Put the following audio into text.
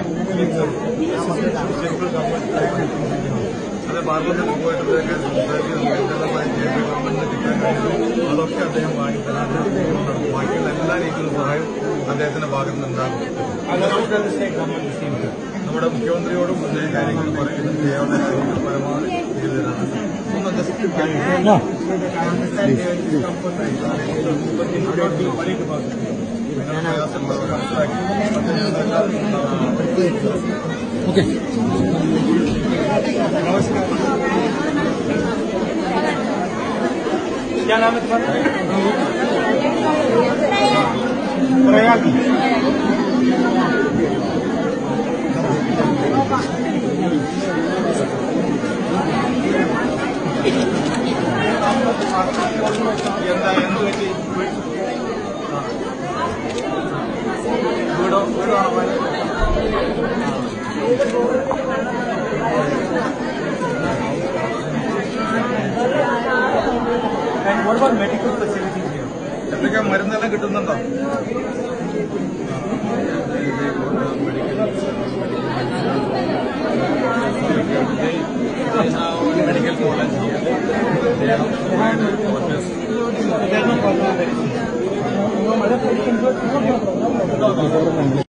Simple അത് പാർലമെന്റിൽ പോയിട്ടുള്ളതൊക്കെ സംസാരിച്ച് കേന്ദ്രമായി കേന്ദ്ര ഗവൺമെന്റിന് കിട്ടാൻ കഴിഞ്ഞത് അതൊക്കെ അദ്ദേഹം വാങ്ങിത്തരാൻ ബാക്കിയുള്ള എല്ലാ രീതിയിലുള്ള സഹായം അദ്ദേഹത്തിന്റെ ഭാഗത്ത് നിന്നുണ്ടാകും നമ്മുടെ മുഖ്യമന്ത്രിയോടും ഇതേ കാര്യങ്ങൾ പറയുന്നത് ചെയ്യാവുന്ന കാര്യങ്ങൾ പരമാവധി ചെയ്തു തരാറുണ്ട് ഒന്ന് ജസ്റ്റ് പ്രയാസമുള്ളവർ മനസ്സിലാക്കി അത് ഞങ്ങളെല്ലാം ഓക്കെ क्या नाम है तुम्हारा प्रयाग എന്താ എന്ത് പറ്റി ആ. വീടോ വീടാണോ പോലെ And what about medical facilities here? എന്തൊക്കെ മരുന്നെല്ലാം കിട്ടുന്നുണ്ടോ medical college There's no problem with medicine.